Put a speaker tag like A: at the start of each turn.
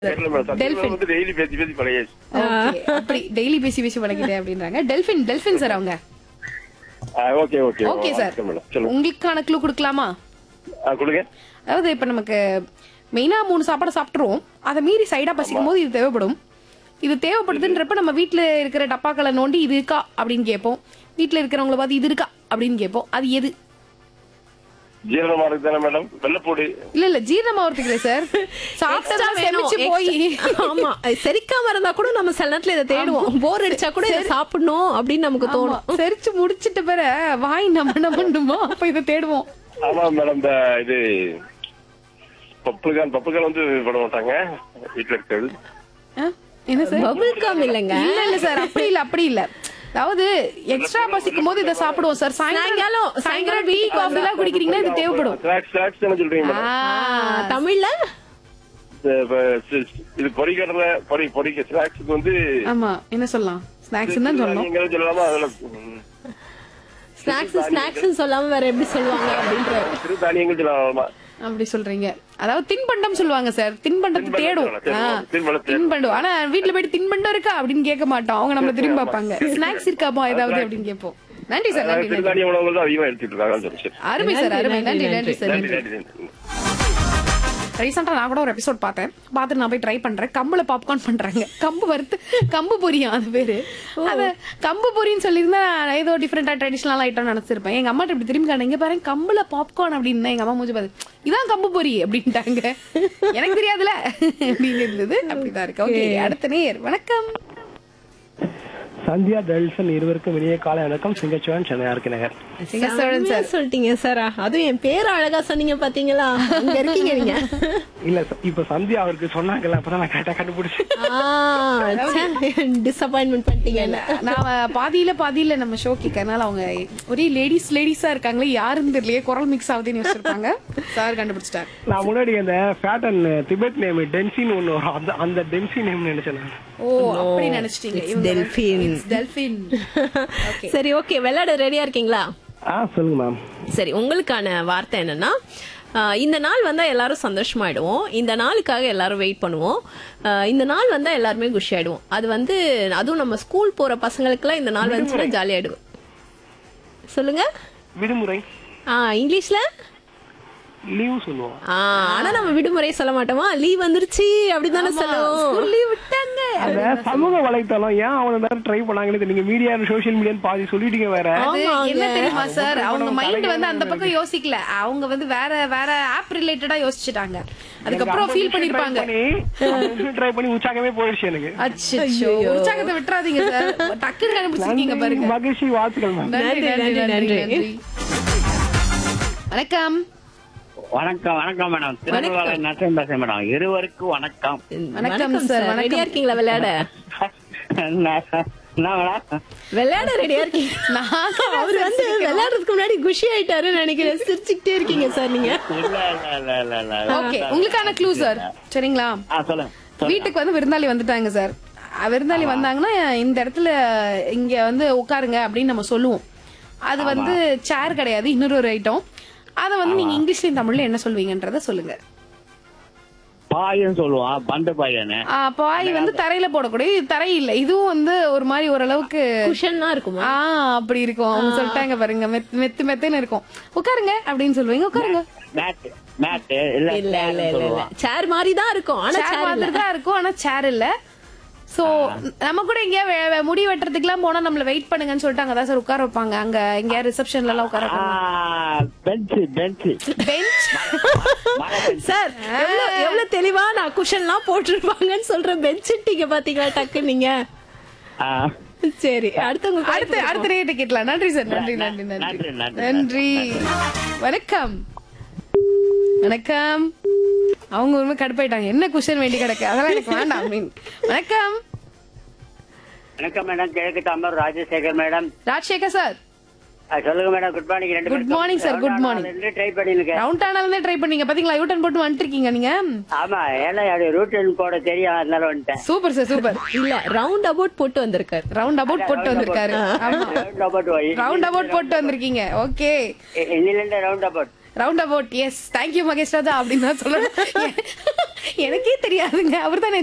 A: தெரியல மேடம் சத்தியமா
B: டெல்பின்
A: வந்து டெய்லி பேசி பேசி பழகியாச்சு
B: Okay, அப்படி டெய்லி பேசி பேசி பழகிட்டேன் அப்படின்றாங்க டெல்பின் டெல்பின் சார் அவங்க
A: okay okay
B: okay sir
A: madam சொல்லுங்க
B: உங்களுக்கான க்ளூ கொடுக்கலாமா
A: ஆ, கொடுங்க
B: அதாவது இப்ப நமக்கு மெயினா மூணு சாப்பாடு சாப்பிட்டுருவோம் அதை மீறி சைடா பசிக்கும் போது இது தேவைப்படும் இது தேவைப்படுதுன்றப்ப நம்ம வீட்ல இருக்கிற டப்பாக்களை நோண்டி இது இருக்கா அப்படின்னு கேட்போம் வீட்ல இருக்கிறவங்கள பார்த்து இது இருக்கா அப்படின்னு கேட்போம் அது எது
A: ஜீரணமா இருக்கு தானே மேடம் வெள்ளப்பூடி
B: இல்ல இல்ல ஜீரணமாவதுக்கு இல்ல சார் சாப்பிட்டதா
C: Extra வேணும்,
B: செமிச்சு போய்
C: extra. ஆமா அது செரிக்காம இருந்தா கூட நம்ம சில நேரத்துல இதை தேடுவோம் போர் அடிச்சா கூட இதை சாப்பிடணும் அப்படின்னு நமக்கு
B: ஆமா,
C: தோணும்
B: செரிச்சு முடிச்சிட்ட பிற வாய் நம்ம என்ன பண்ணுமோ அப்ப இதை தேடுவோம்
A: ஆமா மேடம் இந்த இது பப்புகான் பப்புகான் வந்து பண்ண மாட்டாங்க வீட்டுல இருக்கிறது
B: ஆ? என்ன சார்
C: பபுள் கம் இல்லைங்க
B: இல்ல இல்ல சார் அப்படி இல்ல அப்படி இல்ல அதாவது எக்ஸ்ட்ரா பசிக்கும் போது இதை சாப்பிடுவோம் சார் சாயங்காலம்
C: சாயங்காலம்,
B: சாயங்காலம் டீ காஃபி எல்லாம் குடிக்கிறீங்கன்னா இது தேவைப்படும்
A: ஸ்நாக்ஸ் ஸ்நாக்ஸ் தானே சொல்றீங்க மேடம்
C: ஆ, தமிழ்ல
A: இந்த, இப்ப, சி- இது பொரிக்கடலை பொரி பொரிக்க ஸ்நாக்ஸுக்கு வந்து
B: ஆமா என்ன சொல்லலாம் ஸ்நாக்ஸ் தான் சொல்லணும்
A: நீங்க சொல்லலாமா அதுல ம்,
C: ஸ்நாக்ஸ் ஸ்நாக்ஸ் சொல்லாம வேற எப்படி சொல்லுவாங்க அப்படின்ற
A: சிறுதானியங்கள் சொல்லலாமா
B: அப்படி சொல்றீங்க அதாவது தின்பண்டம் சொல்லுவாங்க சார் தின்பண்டத்தை
A: தின்பண்டம்
B: தேடும்
A: சொல்லலாம்.
B: ஆ,
A: தின்பண்டம் தேடும்.
B: தின்பண்டம் ஆனா வீட்ல போயிட்டு தின்பண்டம் இருக்கா அப்படின்னு கேட்க மாட்டோம் அவங்க நம்மள திரும்பி பார்ப்பாங்க ஸ்நாக்ஸ் இருக்காப்பா ஏதாவது அப்படின்னு கேட்போம் நன்றி சார் நன்றி நன்றி
A: சிறுதானிய உணவுகள் தான் அதிகமா எடுத்துட்டு இருக்காங்கன்னு சொல்லி சரி.
B: அருமை சார் அருமை நன்றி நன்றி சார்
A: நன்றி
B: நன்றி
A: நன்றி நன்றி
B: ரீசெண்டா நான் கூட ஒரு எபிசோட் பார்த்தேன் பார்த்துட்டு நான் போய் ட்ரை பண்றேன் கம்புல பாப்கார்ன் பண்றாங்க கம்பு வறுத்து கம்பு பொரியா அது பேரு அது கம்பு பொரின்னு சொல்லியிருந்தா நான் ஏதோ டிஃப்ரெண்டா ட்ரெடிஷனல் ஐட்டம் நினைச்சிருப்பேன் எங்க அம்மாட்ட இப்படி திரும்பி காண இங்க பாருங்க கம்புல பாப்கார்ன் அப்படின்னு எங்க அம்மா மூஞ்சி பார்த்து இதான் கம்பு பொரி அப்படின்ட்டாங்க எனக்கு தெரியாதுல அப்படின்னு இருந்தது அப்படிதான் இருக்கு ஓகே அடுத்த நேர் வணக்கம்
D: சந்தியா தல்சன் இருவருக்கும் இனிய காலை வணக்கம் சிங்கச்சுவன் சென்னை ஆர்கே நகர்
B: சிங்கசோழன்
C: செம்மையா
B: சார்
C: சொல்லிட்டீங்க சார் அதுவும் என் பேர் அழகா சொன்னீங்க பாத்தீங்களா அங்க இருக்கீங்க நீங்க
D: இல்ல ச- இப்ப சந்தியா அவருக்கு சொன்னாங்கல்ல அப்பதான் நான் கரெக்டா கண்டுபிடிச்சேன்
C: டிசப்பாயின்மெண்ட் பண்ணிட்டீங்க என்ன
B: நான் பாதியில பாதியில நம்ம ஷோ கேட்கறனால அவங்க ஒரே லேடிஸ் லேடிஸா இருக்காங்களே யாருன்னு தெரியலையே குரல் மிக்ஸ் ஆகுதுன்னு யோசிச்சிருப்பாங்க சார் கண்டுபிடிச்சிட்டாரு
D: நான் முன்னாடி அந்த பேட்டர்ன் திபெத் நேம் டென்சின் ஒண்ணு வரும் அந்த அந்த டென்சி நேம் நினைச்சேன் நான்.
B: ஓ அப்படி நினைச்சிட்டீங்க
C: It's
B: இவங்க-
C: delphin.
B: It's delphin.
C: சரி ஓகே விளையாட ரெடியா இருக்கீங்களா
D: ஆ சொல்லுங்க மேம்
C: சரி உங்களுக்கான வார்த்தை என்னன்னா ஆஹ் இந்த நாள் வந்தா எல்லாரும் சந்தோஷமாயிடுவோம் இந்த நாளுக்காக எல்லாரும் வெயிட் பண்ணுவோம் ஆஹ் இந்த நாள் வந்தா எல்லாருமே குஷி ஆயிடுவோம் அது வந்து அதுவும் நம்ம ஸ்கூல் போற பசங்களுக்குலாம் இந்த நாள் வந்துச்சுன்னா ஜாலியாயிடுவோம் சொல்லுங்க
D: விடுமுறை
C: ஆ இங்கிலீஷ்ல
D: லீவ் சொல்லுவோம்
C: ஆ, ஆனா நம்ம விடுமுறை சொல்ல மாட்டோமா லீவ் வந்துருச்சு அப்படிதானே சொல்லுவோம்
B: லீவ் விட்டாங்க
D: அந்த சமூக வலைத்தளம் ஏன் அவ்வளவு நேரம் ட்ரை பண்ணாங்கன்னு தெரியல. நீங்க மீடியா சோசியல் மீடியான்னு பாதி சொல்லிட்டீங்க வேற
B: அது
C: ஆமாங்க.
B: என்ன தெரியுமா சார் அவங்க மைண்ட் வந்து அந்த பக்கம் யோசிக்கல அவங்க வந்து வேற வேற ஆப் ரிலேட்டடா யோசிச்சுட்டாங்க அதுக்கப்புறம் ஃபீல் பண்ணிருப்பாங்க
D: ட்ரை பண்ணி உற்சாகமே போயிடுச்சு எனக்கு
B: அச்சோ உற்சாகத்தை விட்டுறாதீங்க சார் டக்குன்னு கண்டுபிடிச்சிருக்கீங்க பாருங்க
D: மகிழ்ச்சி வாழ்த்துக்கள் மேம்
B: நன்றி நன்றி நன்றி நன்றி வணக்கம்
E: வணக்கம் வணக்கம் மேடம் திருநெல்வேலி நரசிம்மன் பேசுறேன் மேடம் இருவருக்கும் வணக்கம்
B: வணக்கம் சார், வணக்கம்.
C: ரெடியா இருக்கீங்களா விளையாட
E: என்ன என்ன மேடம்
C: விளையாட ரெடியா இருக்கீங்க
B: நாங்க
C: அவர் வந்து விளையாடுறதுக்கு முன்னாடி குஷி ஆயிட்டாருன்னு நினைக்கிறேன் சிரிச்சுக்கிட்டே இருக்கீங்க சார் நீங்க
E: இல்ல இல்ல இல்ல இல்ல இல்ல
B: ஓகே உங்களுக்கான க்ளூ சார் சரிங்களா
E: ஆ சொல்லுங்க சொல்லுங்க.
B: வீட்டுக்கு வந்து விருந்தாளி வந்துட்டாங்க சார் அஹ் விருந்தாளி வந்தாங்கன்னா இந்த இடத்துல இங்க வந்து உட்காருங்க அப்படின்னு நம்ம சொல்லுவோம் அது வந்து சேர் கிடையாது இன்னொரு ஒரு ஐட்டம் அத வந்து நீங்க இங்கிலீஷ்லயும் தமிழ்ல என்ன சொல்வீங்கன்றத சொல்லுங்க
E: பாயன்னு சொல்லுவான் பண்டு பாயன்னு
B: ஆஹ் பாய் வந்து தரையில போடக்கூடிய இது தரை இல்ல இதுவும் வந்து ஒரு மாதிரி ஓரளவுக்கு
C: குஷன் தான் இருக்குமா
B: ஆ அப்படி இருக்கும் அவங்க சொல்லிட்டாங்க பாருங்க மெத் மெத்து மெத்துன்னு இருக்கும் உட்காருங்க அப்படின்னு சொல்லுவீங்க உட்காருங்க
E: மேட் மேட் இல்ல
C: இல்ல இல்ல
E: chairன்னு
C: இல்ல இல்ல
E: சொல்லுவான்
C: சேர் மாதிரி தான் இருக்கும் ஆனா
B: சேர்
C: சேர் இல்ல
B: மாதிரி தான் இருக்கும் ஆனா சேர் இல்ல சோ நம்ம கூட எங்கேயா வே- வே- முடி வெட்டுறதுக்குலாம் போனா நம்மள வெயிட் பண்ணுங்கன்னு சொல்லிட்டு அங்கதான் சார் உட்கார வைப்பாங்க அங்க எங்கேயா ரிசப்ஷன்ல எல்லாம் உட்கார வைப்பாங்க
E: பெஞ்ச் பெஞ்ச்
B: பெஞ்ச்
C: சார் எவ்வளவு எவ்வளவு தெளிவா நான் குஷன்லாம் போட்டிருப்பாங்கன்னு சொல்றேன் பெஞ்சிட்டீங்க பாத்தீங்களா டக்கு நீங்க சரி அடுத்தவங்க
B: அடுத்து அடுத்த ரேட்டு கேட்கலாம் நன்றி சார் நன்றி நன்றி நன்றி
E: நன்றி, நன்றி,
B: நன்றி வணக்கம் வணக்கம் அவங்க உண்மை கடுப்பாயிட்டாங்க என்ன குஷன் வேண்டி கிடக்கு அதெல்லாம் எனக்கு வேண்டாம் அப்படின்னு வணக்கம்
E: வணக்கம் மேடம் கிழக்கு தாம்பரம் ராஜசேகர் மேடம்
B: ராஜசேகர் சார்
E: ஆ, சொல்லுங்க மேடம் குட் மார்னிங் ரெண்டு
B: Good morning, sir. Good morning.
E: Try பண்ணிருக்கேன்
B: ரவுண்ட் ஆனாலே ட்ரை பண்ணீங்க பாத்தீங்களா யூட்டன் போட்டு வந்துருக்கீங்க நீங்க
E: ஆமா ஏன்னா அது ரூட் போட தெரியும் அதனால வந்துட்டேன்
B: சூப்பர் சார் சூப்பர்
C: இல்ல ரவுண்ட் அபவுட் போட்டு வந்திருக்காரு
B: ரவுண்ட் அபவுட் போட்டு வந்திருக்காரு ஆமா
E: ரவுண்ட் அபவுட் வை
B: ரவுண்ட் அபவுட் போட்டு வந்திருக்கீங்க ஓகே
E: இன்னில இருந்து roundabout
B: roundabout yes thank you Mahesh Raja அப்படின்னு தான் சொல்லணும் எனக்கே தெரியாதுங்க அவர் தானே